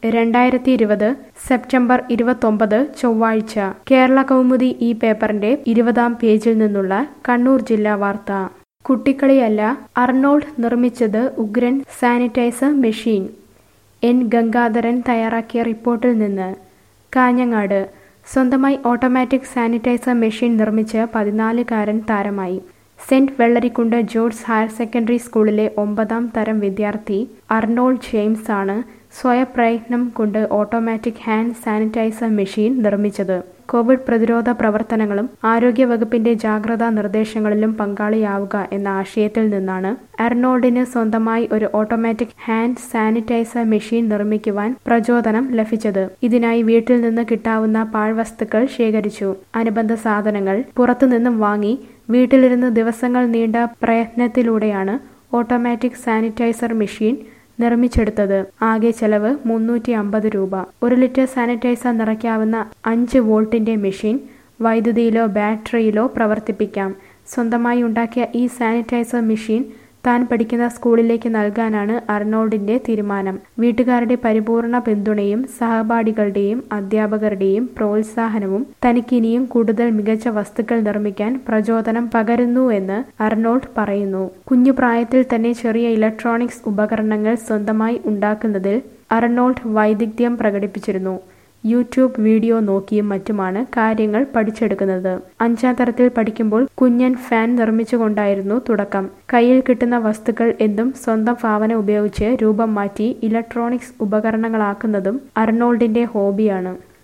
രണ്ടായിരത്തി ഇരുപത് സെപ്റ്റംബർ ഇരുപത്തൊമ്പത് ചൊവ്വാഴ്ച കേരള കൗമുദി ഈ പേപ്പറിന്റെ ഇരുപതാം പേജിൽ നിന്നുള്ള കണ്ണൂർ ജില്ലാ വാർത്ത കുട്ടിക്കളിയല്ല അർണോൾഡ് നിർമ്മിച്ചത് ഉഗ്രൻ സാനിറ്റൈസർ മെഷീൻ എൻ ഗംഗാധരൻ തയ്യാറാക്കിയ റിപ്പോർട്ടിൽ നിന്ന് കാഞ്ഞങ്ങാട് സ്വന്തമായി ഓട്ടോമാറ്റിക് സാനിറ്റൈസർ മെഷീൻ നിർമ്മിച്ച് പതിനാലുകാരൻ താരമായി saint Vellarikundu George higher secondary സ്കൂളിലെ ഒമ്പതാം തരം വിദ്യാർത്ഥി അർണോൾഡ് ജെയിംസ് ആണ് സ്വയപ്രയത്നം കൊണ്ട് ഓട്ടോമാറ്റിക് ഹാൻഡ് സാനിറ്റൈസർ മെഷീൻ നിർമ്മിച്ചത് കോവിഡ് പ്രതിരോധ പ്രവർത്തനങ്ങളും ആരോഗ്യവകുപ്പിന്റെ ജാഗ്രതാ നിർദ്ദേശങ്ങളിലും പങ്കാളിയാവുക എന്ന ആശയത്തിൽ നിന്നാണ് അർണോൾഡിന് സ്വന്തമായി ഒരു ഓട്ടോമാറ്റിക് ഹാൻഡ് സാനിറ്റൈസർ മെഷീൻ നിർമ്മിക്കുവാൻ പ്രചോദനം ലഭിച്ചത് ഇതിനായി വീട്ടിൽ നിന്ന് കിട്ടാവുന്ന പാഴ്വസ്തുക്കൾ ശേഖരിച്ചു അനുബന്ധ സാധനങ്ങൾ പുറത്തുനിന്നും വാങ്ങി വീട്ടിലിരുന്ന് ദിവസങ്ങൾ നീണ്ട പ്രയത്നത്തിലൂടെയാണ് ഓട്ടോമാറ്റിക് സാനിറ്റൈസർ മെഷീൻ നിർമ്മിച്ചെടുത്തത് ആകെ ചെലവ് മുന്നൂറ്റി അമ്പത് രൂപ ഒരു ലിറ്റർ സാനിറ്റൈസർ നിറയ്ക്കാവുന്ന അഞ്ച് വോൾട്ടിന്റെ മെഷീൻ വൈദ്യുതിയിലോ ബാറ്ററിയിലോ പ്രവർത്തിപ്പിക്കാം സ്വന്തമായി ഉണ്ടാക്കിയ ഈ സാനിറ്റൈസർ മെഷീൻ താൻ പഠിക്കുന്ന സ്കൂളിലേക്ക് നൽകാനാണ് അർണോൾഡിന്റെ തീരുമാനം വീട്ടുകാരുടെ പരിപൂർണ പിന്തുണയും സഹപാഠികളുടെയും അധ്യാപകരുടെയും പ്രോത്സാഹനവും തനിക്കിനിയും കൂടുതൽ മികച്ച വസ്തുക്കൾ നിർമ്മിക്കാൻ പ്രചോദനം പകരുന്നുവെന്ന് അർണോൾഡ് പറയുന്നു കുഞ്ഞു പ്രായത്തിൽ തന്നെ ചെറിയ ഇലക്ട്രോണിക്സ് ഉപകരണങ്ങൾ സ്വന്തമായി ഉണ്ടാക്കുന്നതിൽ അർണോൾഡ് വൈദഗ്ധ്യം പ്രകടിപ്പിച്ചിരുന്നു യൂട്യൂബ് വീഡിയോ നോക്കിയും മറ്റുമാണ് കാര്യങ്ങൾ പഠിച്ചെടുക്കുന്നത് അഞ്ചാം തരത്തിൽ പഠിക്കുമ്പോൾ കുഞ്ഞൻ ഫാൻ നിർമ്മിച്ചുകൊണ്ടായിരുന്നു തുടക്കം കയ്യിൽ കിട്ടുന്ന വസ്തുക്കൾ എന്തും സ്വന്തം ഭാവന ഉപയോഗിച്ച് രൂപം മാറ്റി ഇലക്ട്രോണിക്സ് ഉപകരണങ്ങളാക്കുന്നതും അർണോൾഡിന്റെ ഹോബിയാണ്